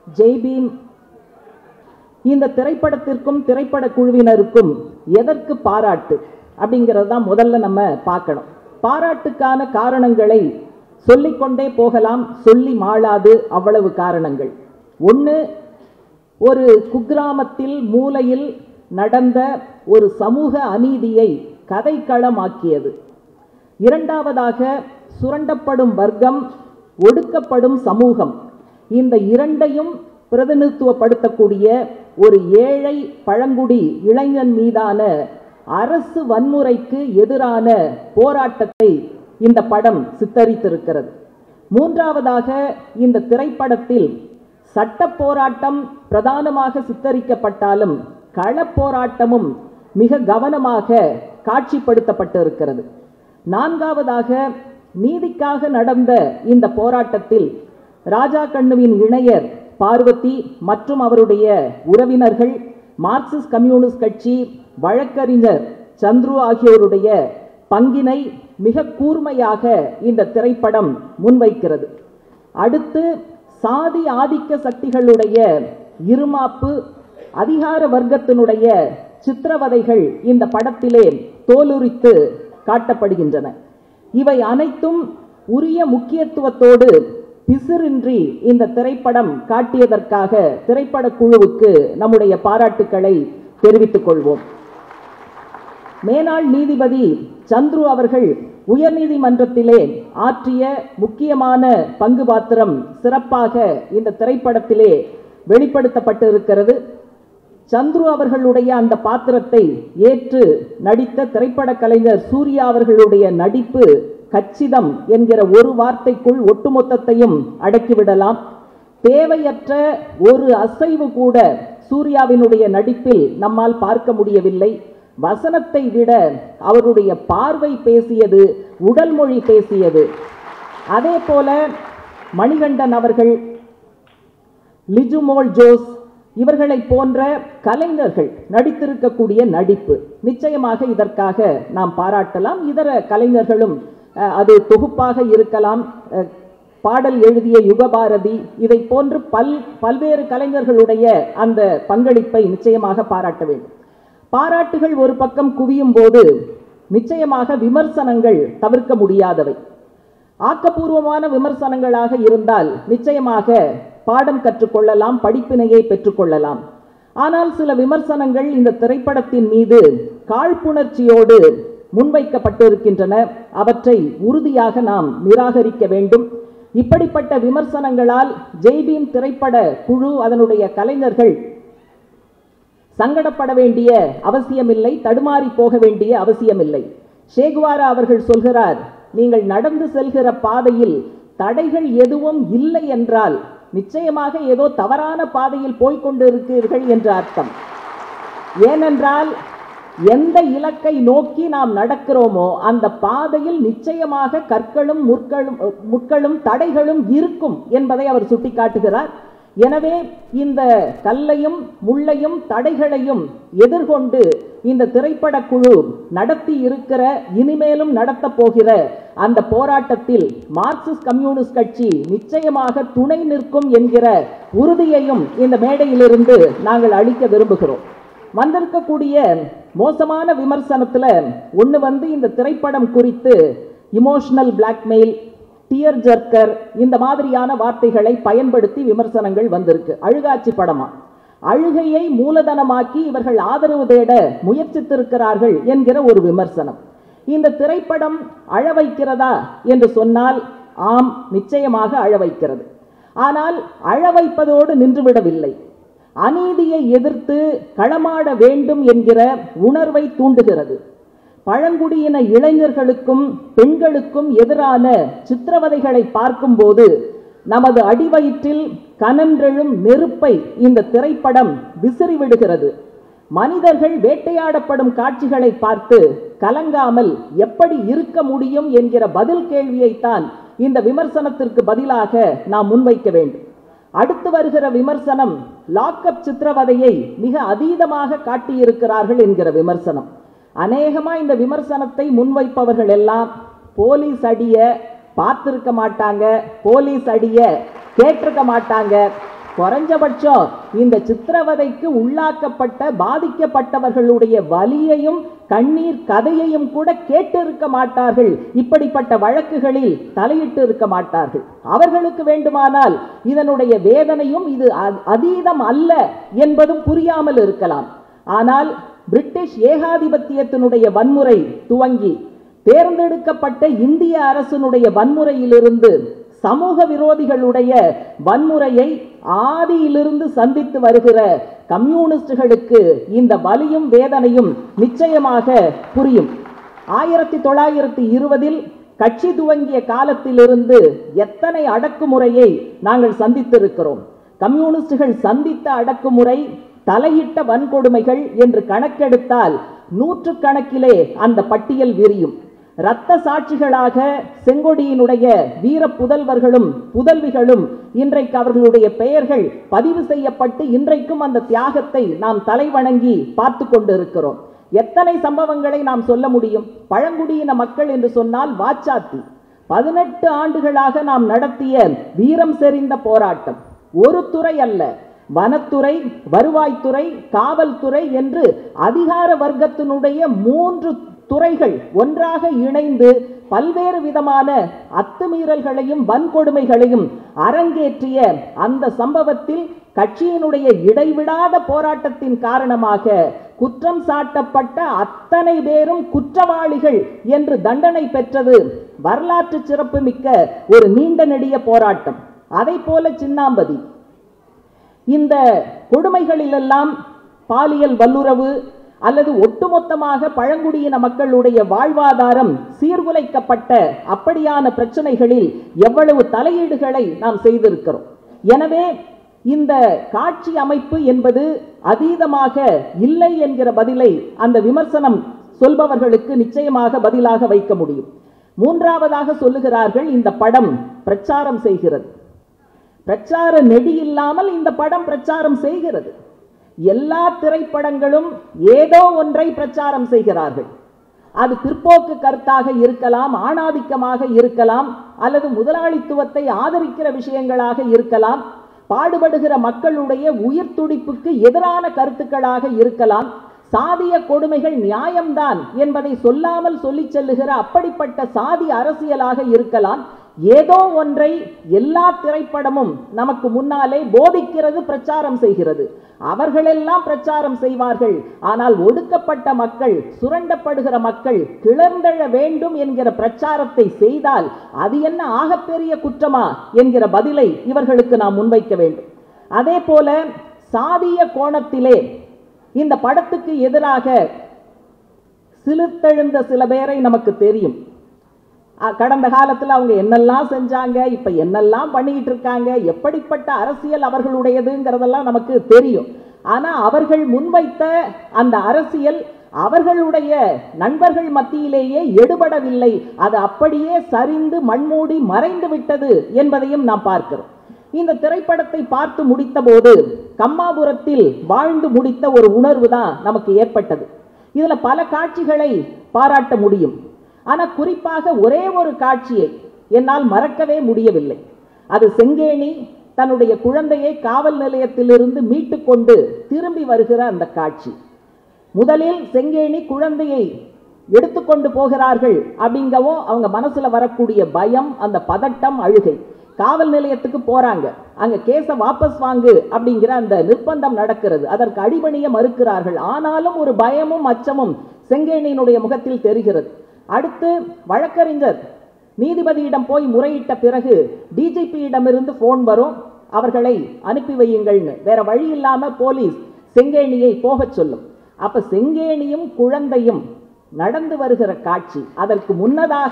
ஜெய்பீம் இந்த திரைப்படத்திற்கும் திரைப்பட குழுவினருக்கும் எதற்கு பாராட்டு அப்படிங்கிறது தான் முதல்ல நம்ம பார்க்கணும் பாராட்டுக்கான காரணங்களை சொல்லிக்கொண்டே போகலாம் சொல்லி மாளாது அவ்வளவு காரணங்கள் ஒன்று ஒரு குக்கிராமத்தில் மூலையில் நடந்த ஒரு சமூக அநீதியை கதைக்களமாக்கியது இரண்டாவதாக சுரண்டப்படும் வர்க்கம் ஒடுக்கப்படும் சமூகம் இந்த இரண்டையும் பிரதிநிதித்துவப்படுத்தக்கூடிய ஒரு ஏழை பழங்குடி இளைஞன் மீதான அரசு வன்முறைக்கு எதிரான போராட்டத்தை இந்த படம் சித்தரித்திருக்கிறது மூன்றாவதாக இந்த திரைப்படத்தில் சட்ட போராட்டம் பிரதானமாக சித்தரிக்கப்பட்டாலும் களப் போராட்டமும் மிக கவனமாக காட்சிப்படுத்தப்பட்டிருக்கிறது நான்காவதாக நீதிக்காக நடந்த இந்த போராட்டத்தில் ராஜா கண்ணுவின் இணையர் பார்வதி மற்றும் அவருடைய உறவினர்கள் மார்க்சிஸ்ட் கம்யூனிஸ்ட் கட்சி வழக்கறிஞர் சந்துரு ஆகியோருடைய பங்கினை மிக கூர்மையாக இந்த திரைப்படம் முன்வைக்கிறது அடுத்து சாதி ஆதிக்க சக்திகளுடைய இருமாப்பு அதிகார வர்க்கத்தினுடைய சித்திரவதைகள் இந்த படத்திலே தோலுரித்து காட்டப்படுகின்றன இவை அனைத்தும் உரிய முக்கியத்துவத்தோடு பிசிறின்றி இந்த திரைப்படம் காட்டியதற்காக திரைப்பட குழுவுக்கு நம்முடைய பாராட்டுக்களை தெரிவித்துக் கொள்வோம் மேனாள் நீதிபதி சந்துரு அவர்கள் உயர்நீதிமன்றத்திலே ஆற்றிய முக்கியமான பங்கு பாத்திரம் சிறப்பாக இந்த திரைப்படத்திலே வெளிப்படுத்தப்பட்டிருக்கிறது சந்துரு அவர்களுடைய அந்த பாத்திரத்தை ஏற்று நடித்த திரைப்பட கலைஞர் சூர்யா அவர்களுடைய நடிப்பு கச்சிதம் என்கிற ஒரு வார்த்தைக்குள் ஒட்டுமொத்தத்தையும் அடக்கிவிடலாம் தேவையற்ற ஒரு அசைவு கூட சூர்யாவினுடைய நடிப்பில் நம்மால் பார்க்க முடியவில்லை வசனத்தை விட அவருடைய பார்வை பேசியது உடல் மொழி பேசியது அதே போல மணிகண்டன் அவர்கள் லிஜுமோல் ஜோஸ் இவர்களை போன்ற கலைஞர்கள் நடித்திருக்கக்கூடிய நடிப்பு நிச்சயமாக இதற்காக நாம் பாராட்டலாம் இதர கலைஞர்களும் அஹ், அது தொகுப்பாக இருக்கலாம் அஹ், பாடல் எழுதிய யுகபாரதி இதை போன்று பல் பல்வேறு கலைஞர்களுடைய அந்த பங்களிப்பை நிச்சயமாக பாராட்ட வேண்டும் பாராட்டுகள் ஒரு பக்கம் குவியும் போது நிச்சயமாக விமர்சனங்கள் தவிர்க்க முடியாதவை ஆக்கப்பூர்வமான விமர்சனங்களாக இருந்தால் நிச்சயமாக பாடம் கற்றுக்கொள்ளலாம் படிப்பினையை பெற்றுக்கொள்ளலாம் ஆனால் சில விமர்சனங்கள் இந்த திரைப்படத்தின் மீது காழ்ப்புணர்ச்சியோடு முன்வைக்கப்பட்டிருக்கின்றன அவற்றை உறுதியாக நாம் நிராகரிக்க வேண்டும் இப்படிப்பட்ட விமர்சனங்களால் ஜெய்பீம் திரைப்பட குழு அதனுடைய கலைஞர்கள் சங்கடப்பட வேண்டிய அவசியமில்லை தடுமாறி போக வேண்டிய அவசியமில்லை ஷேகுவாரா அவர்கள் சொல்கிறார் நீங்கள் நடந்து செல்கிற பாதையில் தடைகள் எதுவும் இல்லை என்றால் நிச்சயமாக ஏதோ தவறான பாதையில் போய்க் கொண்டிருக்கிறீர்கள் என்று அர்த்தம் ஏனென்றால் எந்த இலக்கை நோக்கி நாம் நடக்கிறோமோ அந்த பாதையில் நிச்சயமாக கற்களும் முற்களும் முட்களும் தடைகளும் இருக்கும் என்பதை அவர் சுட்டிக்காட்டுகிறார் எனவே இந்த கல்லையும் முள்ளையும் தடைகளையும் எதிர்கொண்டு இந்த திரைப்பட குழு நடத்தி இருக்கிற இனிமேலும் நடத்தப் போகிற அந்த போராட்டத்தில் மார்க்சிஸ்ட் கம்யூனிஸ்ட் கட்சி நிச்சயமாக துணை நிற்கும் என்கிற உறுதியையும் இந்த மேடையிலிருந்து நாங்கள் அளிக்க விரும்புகிறோம் வந்திருக்கக்கூடிய மோசமான விமர்சனத்துல ஒண்ணு வந்து இந்த திரைப்படம் குறித்து இமோஷனல் பிளாக்மெயில் டியர் ஜர்க்கர் இந்த மாதிரியான வார்த்தைகளை பயன்படுத்தி விமர்சனங்கள் வந்திருக்கு அழுகாட்சி படமா அழுகையை மூலதனமாக்கி இவர்கள் ஆதரவு தேட முயற்சித்திருக்கிறார்கள் என்கிற ஒரு விமர்சனம் இந்த திரைப்படம் அழ வைக்கிறதா என்று சொன்னால் ஆம் நிச்சயமாக அழ வைக்கிறது ஆனால் அழ வைப்பதோடு நின்றுவிடவில்லை அநீதியை எதிர்த்து களமாட வேண்டும் என்கிற உணர்வை தூண்டுகிறது பழங்குடியின இளைஞர்களுக்கும் பெண்களுக்கும் எதிரான சித்திரவதைகளை பார்க்கும்போது நமது அடிவயிற்றில் கனன்றெழும் நெருப்பை இந்த திரைப்படம் விசிறிவிடுகிறது மனிதர்கள் வேட்டையாடப்படும் காட்சிகளை பார்த்து கலங்காமல் எப்படி இருக்க முடியும் என்கிற பதில் கேள்வியைத்தான் இந்த விமர்சனத்திற்கு பதிலாக நாம் முன்வைக்க வேண்டும் அடுத்து வருகிற விமர்சனம் லாக்அப் சித்திரவதையை மிக அதீதமாக காட்டியிருக்கிறார்கள் என்கிற விமர்சனம் அநேகமா இந்த விமர்சனத்தை முன்வைப்பவர்கள் எல்லாம் போலீஸ் அடிய பார்த்திருக்க மாட்டாங்க போலீஸ் அடிய கேட்டிருக்க மாட்டாங்க குறைஞ்சபட்சம் இந்த சித்திரவதைக்கு உள்ளாக்கப்பட்ட பாதிக்கப்பட்டவர்களுடைய வலியையும் கண்ணீர் கதையையும் கூட கேட்டு இருக்க மாட்டார்கள் இப்படிப்பட்ட வழக்குகளில் தலையிட்டு இருக்க மாட்டார்கள் அவர்களுக்கு வேண்டுமானால் இதனுடைய வேதனையும் இது அ- அதீதம் அல்ல என்பதும் புரியாமல் இருக்கலாம் ஆனால் பிரிட்டிஷ் ஏகாதிபத்தியத்தினுடைய வன்முறை துவங்கி தேர்ந்தெடுக்கப்பட்ட இந்திய அரசினுடைய வன்முறையிலிருந்து சமூக விரோதிகளுடைய வன்முறையை ஆதியிலிருந்து சந்தித்து வருகிற கம்யூனிஸ்டுகளுக்கு இந்த வலியும் வேதனையும் நிச்சயமாக புரியும் ஆயிரத்தி தொள்ளாயிரத்தி இருபதில் கட்சி துவங்கிய காலத்திலிருந்து எத்தனை அடக்குமுறையை நாங்கள் சந்தித்திருக்கிறோம் கம்யூனிஸ்டுகள் சந்தித்த அடக்குமுறை தலையிட்ட வன்கொடுமைகள் என்று கணக்கெடுத்தால் நூற்றுக்கணக்கிலே அந்த பட்டியல் விரியும் இரத்த சாட்சிகளாக செங்கொடியினுடைய வீர புதல்வர்களும் புதல்விகளும் இன்றைக்கு அவர்களுடைய பெயர்கள் பதிவு செய்யப்பட்டு இன்றைக்கும் அந்த தியாகத்தை நாம் தலைவணங்கி பார்த்து கொண்டிருக்கிறோம் எத்தனை சம்பவங்களை நாம் சொல்ல முடியும் பழங்குடியின மக்கள் என்று சொன்னால் வாச்சாத்தி பதினெட்டு ஆண்டுகளாக நாம் நடத்திய வீரம் செறிந்த போராட்டம் ஒரு துறை அல்ல வனத்துறை வருவாய்த்துறை காவல்துறை என்று அதிகார வர்க்கத்தினுடைய மூன்று துறைகள் ஒன்றாக இணைந்து பல்வேறு விதமான அத்துமீறல்களையும் வன்கொடுமைகளையும் அரங்கேற்றிய அந்த சம்பவத்தில் கட்சியினுடைய இடைவிடாத போராட்டத்தின் காரணமாக குற்றம் சாட்டப்பட்ட அத்தனை பேரும் குற்றவாளிகள் என்று தண்டனை பெற்றது வரலாற்று சிறப்புமிக்க ஒரு நீண்ட நெடிய போராட்டம் அதை போல சின்னாம்பதி இந்த கொடுமைகளிலெல்லாம் பாலியல் வல்லுறவு அல்லது ஒட்டுமொத்தமாக பழங்குடியின மக்களுடைய வாழ்வாதாரம் சீர்குலைக்கப்பட்ட அப்படியான பிரச்சனைகளில் எவ்வளவு தலையீடுகளை நாம் செய்திருக்கிறோம் எனவே இந்த காட்சி அமைப்பு என்பது அதீதமாக இல்லை என்கிற பதிலை அந்த விமர்சனம் சொல்பவர்களுக்கு நிச்சயமாக பதிலாக வைக்க முடியும் மூன்றாவதாக சொல்லுகிறார்கள் இந்த படம் பிரச்சாரம் செய்கிறது பிரச்சார நெடி இல்லாமல் இந்த படம் பிரச்சாரம் செய்கிறது எல்லா திரைப்படங்களும் ஏதோ ஒன்றை பிரச்சாரம் செய்கிறார்கள் அது பிற்போக்கு கருத்தாக இருக்கலாம் ஆணாதிக்கமாக இருக்கலாம் அல்லது முதலாளித்துவத்தை ஆதரிக்கிற விஷயங்களாக இருக்கலாம் பாடுபடுகிற மக்களுடைய உயிர் துடிப்புக்கு எதிரான கருத்துக்களாக இருக்கலாம் சாதிய கொடுமைகள் நியாயம்தான் என்பதை சொல்லாமல் சொல்லிச் செல்லுகிற அப்படிப்பட்ட சாதி அரசியலாக இருக்கலாம் ஏதோ ஒன்றை எல்லா திரைப்படமும் நமக்கு முன்னாலே போதிக்கிறது பிரச்சாரம் செய்கிறது அவர்களெல்லாம் பிரச்சாரம் செய்வார்கள் ஆனால் ஒடுக்கப்பட்ட மக்கள் சுரண்டப்படுகிற மக்கள் கிளர்ந்தெழ வேண்டும் என்கிற பிரச்சாரத்தை செய்தால் அது என்ன ஆகப்பெரிய குற்றமா என்கிற பதிலை இவர்களுக்கு நாம் முன்வைக்க வேண்டும் அதே போல சாதிய கோணத்திலே இந்த படத்துக்கு எதிராக சிலிர்த்தெழுந்த சில பேரை நமக்கு தெரியும் அ, கடந்த காலத்தில் அவங்க என்னெல்லாம் செஞ்சாங்க இப்போ என்னெல்லாம் பண்ணிக்கிட்டு இருக்காங்க எப்படிப்பட்ட அரசியல் அவர்களுடையதுங்கிறதெல்லாம் நமக்கு தெரியும் ஆனால் அவர்கள் முன்வைத்த அந்த அரசியல் அவர்களுடைய நண்பர்கள் மத்தியிலேயே எடுபடவில்லை அது அப்படியே சரிந்து மண்மூடி மறைந்து விட்டது என்பதையும் நாம் பார்க்கிறோம் இந்த திரைப்படத்தை பார்த்து முடித்தபோது கம்மாபுரத்தில் வாழ்ந்து முடித்த ஒரு உணர்வு தான் நமக்கு ஏற்பட்டது இதுல பல காட்சிகளை பாராட்ட முடியும் ஆனால் குறிப்பாக ஒரே ஒரு காட்சியை என்னால் மறக்கவே முடியவில்லை அது செங்கேணி தன்னுடைய குழந்தையை காவல் நிலையத்திலிருந்து மீட்டு கொண்டு திரும்பி வருகிற அந்த காட்சி முதலில் செங்கேணி குழந்தையை எடுத்துக்கொண்டு போகிறார்கள் அப்படிங்கவும் அவங்க மனசுல வரக்கூடிய பயம் அந்த பதட்டம் அழுகை காவல் நிலையத்துக்கு போறாங்க அங்க கேஸை வாபஸ் வாங்கு அப்படிங்கிற அந்த நிர்பந்தம் நடக்கிறது அதற்கு அடிபணிய மறுக்கிறார்கள் ஆனாலும் ஒரு பயமும் அச்சமும் செங்கேணியினுடைய முகத்தில் தெரிகிறது அடுத்து வழக்கறிஞர் நீதிபதியிடம் போய் முறையிட்ட பிறகு டிஜிபியிடமிருந்து ஃபோன் வரும் அவர்களை அனுப்பி வையுங்கள்னு வேற வழி இல்லாம போலீஸ் செங்கேணியை போகச் சொல்லும் அப்ப செங்கேணியும் குழந்தையும் நடந்து வருகிற காட்சி அதற்கு முன்னதாக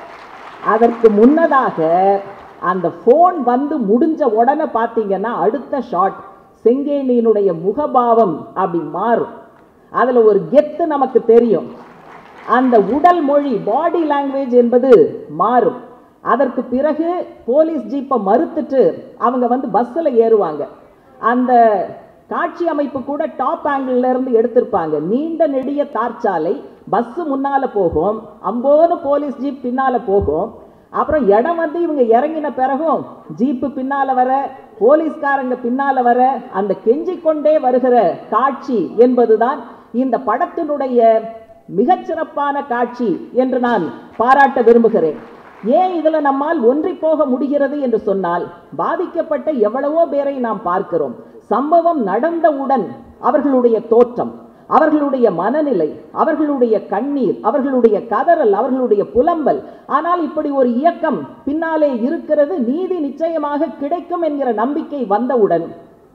அதற்கு முன்னதாக அந்த ஃபோன் வந்து முடிஞ்ச உடனே பார்த்தீங்கன்னா அடுத்த ஷாட் செங்கேணியினுடைய முகபாவம் அப்படி மாறும் அதுல ஒரு கெத்து நமக்கு தெரியும் அந்த உடல் மொழி பாடி லாங்குவேஜ் என்பது மாறும் அதற்கு பிறகு போலீஸ் ஜீப்பை மறுத்துட்டு அவங்க வந்து பஸ்ஸில் ஏறுவாங்க அந்த காட்சி அமைப்பு கூட டாப் ஆங்கிள் இருந்து எடுத்திருப்பாங்க நீண்ட நெடிய தார்ச்சாலை பஸ் முன்னால போகும் அம்போன்னு போலீஸ் ஜீப் பின்னால போகும் அப்புறம் இடம் வந்து இவங்க இறங்கின பிறகும் ஜீப்பு பின்னால வர போலீஸ்காரங்க பின்னால வர அந்த கெஞ்சிக் கொண்டே வருகிற காட்சி என்பதுதான் இந்த படத்தினுடைய மிகச்சிறப்பான காட்சி என்று நான் பாராட்ட விரும்புகிறேன் ஏன் இதுல நம்மால் ஒன்றி போக முடிகிறது என்று சொன்னால் பாதிக்கப்பட்ட எவ்வளவோ பேரை நாம் பார்க்கிறோம் சம்பவம் நடந்தவுடன் அவர்களுடைய தோற்றம் அவர்களுடைய மனநிலை அவர்களுடைய கண்ணீர் அவர்களுடைய கதறல் அவர்களுடைய புலம்பல் ஆனால் இப்படி ஒரு இயக்கம் பின்னாலே இருக்கிறது நீதி நிச்சயமாக கிடைக்கும் என்கிற நம்பிக்கை வந்தவுடன்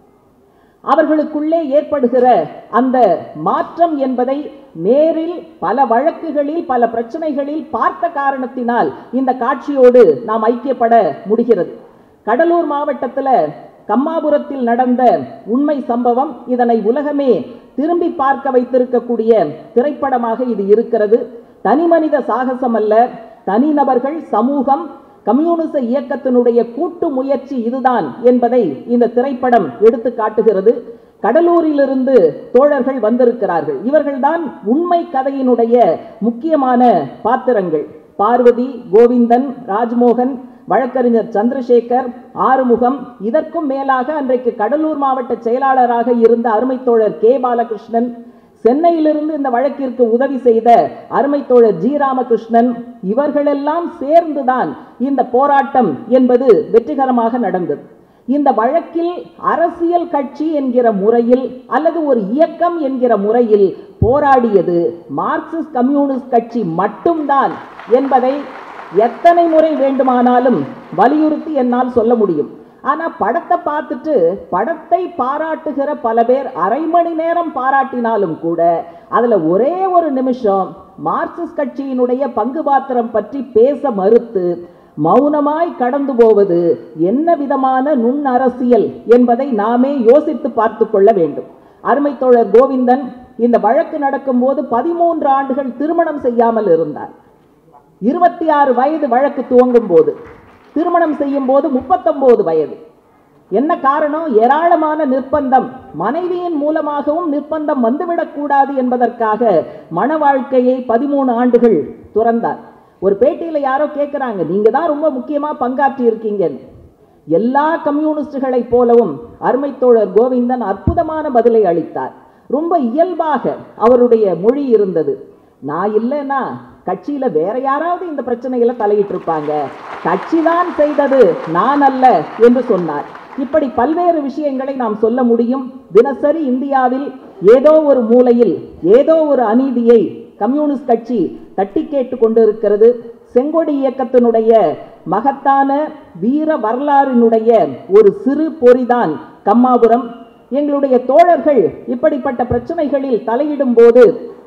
அவர்களுக்குள்ளே ஏற்படுகிற அந்த மாற்றம் என்பதை நேரில் பல வழக்குகளில் பல பிரச்சனைகளில் பார்த்த காரணத்தினால் இந்த காட்சியோடு நாம் ஐக்கியப்பட முடிகிறது கடலூர் மாவட்டத்தில் கம்மாபுரத்தில் நடந்த உண்மை சம்பவம் இதனை உலகமே திரும்பி பார்க்க வைத்திருக்கக்கூடிய திரைப்படமாக இது இருக்கிறது தனிமனித சாகசம் அல்ல தனிநபர்கள் சமூகம் கம்யூனிச இயக்கத்தினுடைய கூட்டு முயற்சி இதுதான் என்பதை இந்த திரைப்படம் எடுத்து காட்டுகிறது கடலூரிலிருந்து தோழர்கள் வந்திருக்கிறார்கள் இவர்கள்தான் உண்மை கதையினுடைய முக்கியமான பாத்திரங்கள் பார்வதி கோவிந்தன் ராஜ்மோகன் வழக்கறிஞர் சந்திரசேகர் ஆறுமுகம் இதற்கும் மேலாக அன்றைக்கு கடலூர் மாவட்ட செயலாளராக இருந்த அருமை தோழர் கே பாலகிருஷ்ணன் சென்னையிலிருந்து இந்த வழக்கிற்கு உதவி செய்த அருமை தோழர் ஜி ராமகிருஷ்ணன் இவர்களெல்லாம் சேர்ந்துதான் இந்த போராட்டம் என்பது வெற்றிகரமாக நடந்தது இந்த வழக்கில் அரசியல் கட்சி என்கிற முறையில் அல்லது ஒரு இயக்கம் என்கிற முறையில் போராடியது மார்க்சிஸ்ட் கம்யூனிஸ்ட் கட்சி மட்டும்தான் என்பதை எத்தனை முறை வேண்டுமானாலும் வலியுறுத்தி என்னால் சொல்ல முடியும் ஆனா படத்தை பார்த்துட்டு படத்தை பாராட்டுகிற பல பேர் அரை மணி நேரம் பாராட்டினாலும் கூட அதுல ஒரே ஒரு நிமிஷம் மார்க்சிஸ்ட் கட்சியினுடைய பங்கு பாத்திரம் பற்றி பேச மறுத்து மௌனமாய் கடந்து போவது என்ன விதமான நுண் அரசியல் என்பதை நாமே யோசித்து பார்த்து கொள்ள வேண்டும் அருமை தோழர் கோவிந்தன் இந்த வழக்கு நடக்கும்போது பதிமூன்று ஆண்டுகள் திருமணம் செய்யாமல் இருந்தார் இருபத்தி ஆறு வயது வழக்கு துவங்கும் போது திருமணம் செய்யும் போது முப்பத்தொன்பது வயது என்ன காரணம் ஏராளமான நிர்பந்தம் மனைவியின் மூலமாகவும் நிர்பந்தம் வந்துவிடக்கூடாது என்பதற்காக மன வாழ்க்கையை பதிமூணு ஆண்டுகள் துறந்தார் ஒரு பேட்டியில் யாரோ கேட்குறாங்க நீங்க தான் ரொம்ப முக்கியமா பங்காற்றி இருக்கீங்கன்னு எல்லா கம்யூனிஸ்டுகளை போலவும் அருமை தோழர் கோவிந்தன் அற்புதமான பதிலை அளித்தார் ரொம்ப இயல்பாக அவருடைய மொழி இருந்தது நான் இல்லைன்னா கட்சியில வேற யாராவது இந்த பிரச்சனையில தலையிட்டு இருப்பாங்க கட்சி தான் செய்தது நான் அல்ல என்று சொன்னார் இப்படி பல்வேறு விஷயங்களை நாம் சொல்ல முடியும் தினசரி இந்தியாவில் ஏதோ ஒரு மூலையில் ஏதோ ஒரு அநீதியை கம்யூனிஸ்ட் கட்சி தட்டி கேட்டு கொண்டிருக்கிறது செங்கொடி இயக்கத்தினுடைய மகத்தான வீர வரலாறினுடைய ஒரு சிறு பொறிதான் கம்மாபுரம் எங்களுடைய தோழர்கள் இப்படிப்பட்ட பிரச்சனைகளில் தலையிடும் போது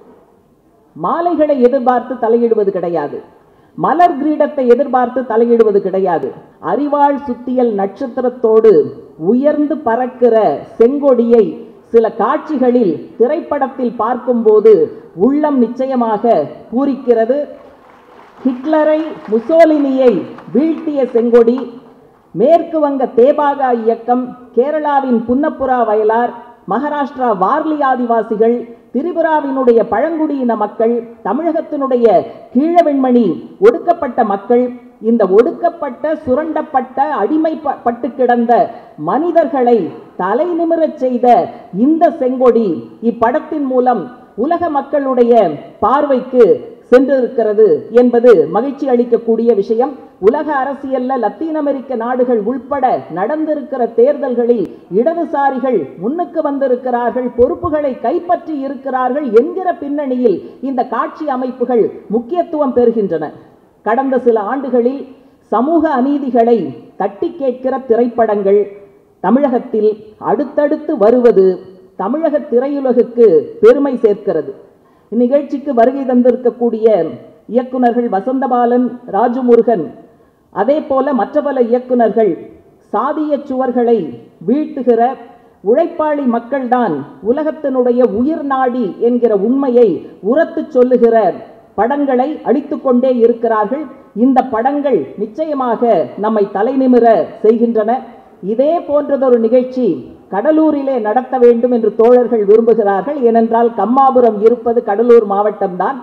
மாலைகளை எதிர்பார்த்து தலையிடுவது கிடையாது மலர் கிரீடத்தை எதிர்பார்த்து தலையிடுவது கிடையாது அறிவாள் சுத்தியல் நட்சத்திரத்தோடு உயர்ந்து பறக்கிற செங்கொடியை சில காட்சிகளில் திரைப்படத்தில் பார்க்கும்போது உள்ளம் நிச்சயமாக பூரிக்கிறது ஹிட்லரை முசோலினியை வீழ்த்திய செங்கொடி மேற்கு வங்க தேபாகா இயக்கம் கேரளாவின் புன்னப்புரா வயலார் மகாராஷ்டிரா வார்லி ஆதிவாசிகள் திரிபுராவினுடைய பழங்குடியின மக்கள் தமிழகத்தினுடைய கீழவெண்மணி ஒடுக்கப்பட்ட மக்கள் இந்த ஒடுக்கப்பட்ட சுரண்டப்பட்ட அடிமைப்பட்டு கிடந்த மனிதர்களை தலை நிமிரச் செய்த இந்த செங்கொடி இப்படத்தின் மூலம் உலக மக்களுடைய பார்வைக்கு சென்றிருக்கிறது என்பது மகிழ்ச்சி அளிக்கக்கூடிய விஷயம் உலக அரசியல்ல லத்தீன் அமெரிக்க நாடுகள் உள்பட நடந்திருக்கிற தேர்தல்களில் இடதுசாரிகள் முன்னுக்கு வந்திருக்கிறார்கள் பொறுப்புகளை கைப்பற்றி இருக்கிறார்கள் என்கிற பின்னணியில் இந்த காட்சி அமைப்புகள் முக்கியத்துவம் பெறுகின்றன கடந்த சில ஆண்டுகளில் சமூக அநீதிகளை தட்டி கேட்கிற திரைப்படங்கள் தமிழகத்தில் அடுத்தடுத்து வருவது தமிழக திரையுலகுக்கு பெருமை சேர்க்கிறது இந்நிகழ்ச்சிக்கு வருகை தந்திருக்கக்கூடிய இயக்குனர்கள் வசந்தபாலன் ராஜுமுருகன் அதே போல மற்ற பல இயக்குனர்கள் சாதிய சுவர்களை வீழ்த்துகிற உழைப்பாளி மக்கள்தான் உலகத்தினுடைய உயிர் நாடி என்கிற உண்மையை உரத்துச் சொல்லுகிற படங்களை அளித்துக்கொண்டே இருக்கிறார்கள் இந்த படங்கள் நிச்சயமாக நம்மை தலைநிமிர செய்கின்றன இதே போன்றதொரு நிகழ்ச்சி கடலூரிலே நடத்த வேண்டும் என்று தோழர்கள் விரும்புகிறார்கள் ஏனென்றால் கம்மாபுரம் இருப்பது கடலூர் மாவட்டம்தான்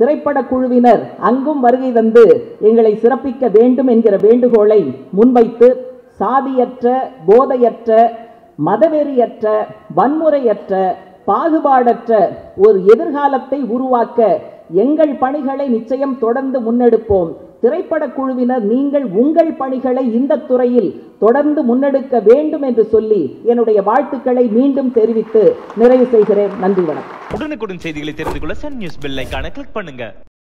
திரைப்பட குழுவினர் அங்கும் வருகை தந்து எங்களை சிறப்பிக்க வேண்டும் என்கிற வேண்டுகோளை முன்வைத்து சாதியற்ற போதையற்ற மதவெறியற்ற வன்முறையற்ற பாகுபாடற்ற ஒரு எதிர்காலத்தை உருவாக்க எங்கள் பணிகளை நிச்சயம் தொடர்ந்து முன்னெடுப்போம் திரைப்பட குழுவினர் நீங்கள் உங்கள் பணிகளை இந்த துறையில் தொடர்ந்து முன்னெடுக்க வேண்டும் என்று சொல்லி என்னுடைய வாழ்த்துக்களை மீண்டும் தெரிவித்து நிறைவு செய்கிறேன் நன்றி வணக்கம் உடனுக்குடன் செய்திகளை தெரிந்து கொள்ள சன் நியூஸ் பெல் ஐகானை கிளிக் பண்ணுங்க